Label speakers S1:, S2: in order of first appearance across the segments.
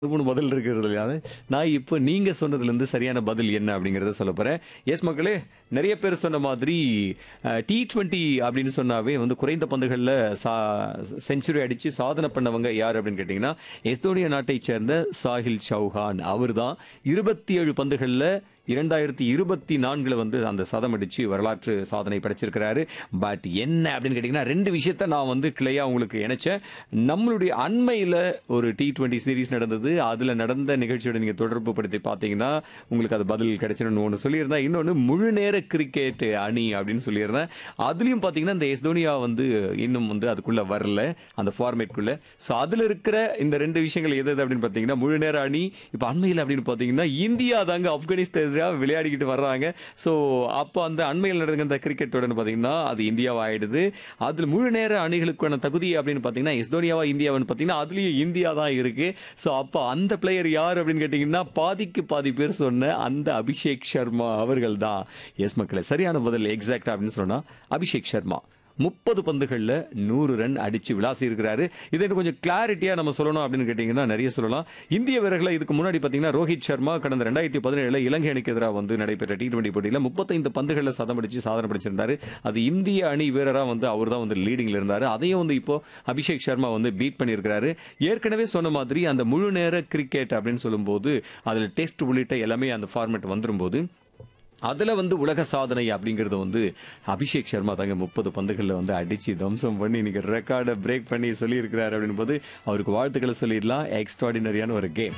S1: மூணு பதில் இருக்கிறது இல்லையா நான் இப்போ நீங்க சொன்னதுலேருந்து சரியான பதில் என்ன அப்படிங்கறத சொல்ல போறேன் எஸ் மக்களே நிறைய பேர் சொன்ன மாதிரி டி டுவெண்ட்டி அப்படின்னு சொன்னாவே வந்து குறைந்த பந்துகளில் சா செஞ்சுரி அடிச்சு சாதனை பண்ணவங்க யார் அப்படின்னு கேட்டிங்கன்னா எஸ்தோனியா நாட்டைச் சேர்ந்த சாஹில் சௌஹான் அவர் தான் இருபத்தி ஏழு பந்துகளில் இரண்டாயிரத்தி இருபத்தி நான்குல வந்து அந்த சதம் அடிச்சு வரலாற்று சாதனை படைச்சிருக்கிறாரு பட் என்ன அப்படின்னு கேட்டிங்கன்னா ரெண்டு விஷயத்த நான் வந்து கிளையா உங்களுக்கு இணைச்சேன் நம்மளுடைய அண்மையில் ஒரு டி டுவெண்ட்டி சீரிஸ் நடந்தது அதில் நடந்த நிகழ்ச்சியோட நீங்கள் தொடர்பு படுத்தி பார்த்தீங்கன்னா உங்களுக்கு அது பதில் கிடைச்சிடணும் ஒன்று சொல்லியிருந்தேன் இன்னொன்று முழு நேர கிரிக்கெட் அணி அப்படின்னு சொல்லியிருந்தேன் அதுலேயும் பார்த்தீங்கன்னா இந்த எஸ் தோனியா வந்து இன்னும் வந்து அதுக்குள்ளே வரல அந்த ஃபார்மேட்குள்ளே ஸோ அதில் இருக்கிற இந்த ரெண்டு விஷயங்கள் எது எது அப்படின்னு பார்த்தீங்கன்னா முழு நேர அணி இப்போ அண்மையில் அப்படின்னு பார்த்தீங்கன்னா இந்தியா தாங்க ஆப்கானிஸ்தான் எதிராக விளையாடிக்கிட்டு வர்றாங்க ஸோ அப்போ அந்த அண்மையில் நடந்த இந்த கிரிக்கெட் தொடர்ந்து பார்த்தீங்கன்னா அது இந்தியாவா ஆயிடுது அதில் முழு நேர அணிகளுக்கான தகுதி அப்படின்னு பார்த்தீங்கன்னா எஸ்தோனியாவா இந்தியாவான்னு பார்த்தீங்கன்னா அதுலேயும் இந்தியா தான் இருக்கு ஸோ அப்போ அந்த பிளேயர் யார் அப்படின்னு கேட்டிங்கன்னா பாதிக்கு பாதி பேர் சொன்ன அந்த அபிஷேக் சர்மா அவர்கள் தான் எஸ் மக்களே சரியான பதில் எக்ஸாக்ட் அப்படின்னு சொன்னா அபிஷேக் சர்மா முப்பது பந்துகளில் நூறு ரன் அடிச்சு விளாசி இருக்கிறாரு இதை இன்னும் கொஞ்சம் கிளாரிட்டியாக நம்ம சொல்லணும் அப்படின்னு கேட்டிங்கன்னா நிறைய சொல்லலாம் இந்திய வீரர்களை இதுக்கு முன்னாடி பார்த்தீங்கன்னா ரோஹித் சர்மா கடந்த ரெண்டாயிரத்தி பதினேழுல இலங்கை அணிக்கு எதிராக வந்து நடைபெற்ற டி டுவெண்ட்டி போட்டியில் முப்பத்தைந்து பந்துகளில் சதம் அடிச்சு சாதனை படிச்சிருந்தாரு அது இந்திய அணி வீரராக வந்து அவர் தான் வந்து லீடிங்ல இருந்தார் அதையும் வந்து இப்போ அபிஷேக் சர்மா வந்து பீட் பண்ணியிருக்கிறாரு ஏற்கனவே சொன்ன மாதிரி அந்த முழு நேர கிரிக்கெட் அப்படின்னு சொல்லும்போது அதில் டெஸ்ட் உள்ளிட்ட எல்லாமே அந்த ஃபார்மேட் வந்துரும்போது அதில் வந்து உலக சாதனை அப்படிங்கிறது வந்து அபிஷேக் சர்மா தாங்க முப்பது பந்துகளில் வந்து அடிச்சு தம்சம் பண்ணி இன்னைக்கு ரெக்கார்டை பிரேக் பண்ணி சொல்லியிருக்கிறாரு அப்படின் போது அவருக்கு வாழ்த்துக்களை சொல்லிடலாம் எக்ஸ்ட்ராடினரியான ஒரு கேம்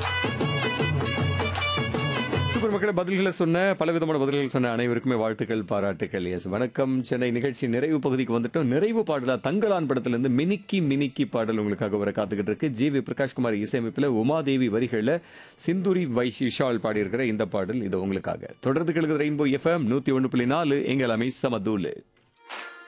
S1: சூப்பர் மக்களை பதில்களை சொன்ன பலவிதமான பதில்கள் சொன்ன அனைவருக்குமே வாழ்த்துக்கள் பாராட்டுகள் எஸ் வணக்கம் சென்னை நிகழ்ச்சி நிறைவு பகுதிக்கு வந்துட்டோம் நிறைவு பாடலா தங்களான் படத்திலிருந்து மினிக்கி மினிக்கி பாடல் உங்களுக்காக வர காத்துக்கிட்டு இருக்கு ஜி வி பிரகாஷ்குமார் இசையமைப்பில் உமாதேவி வரிகளில் சிந்துரி வை விஷால் பாடியிருக்கிற இந்த பாடல் இது உங்களுக்காக தொடர்ந்து கெழுகிறது ரெயின்போ எஃப்எம் நூத்தி ஒன்று புள்ளி நாலு எங்கள் அமை சமதூலு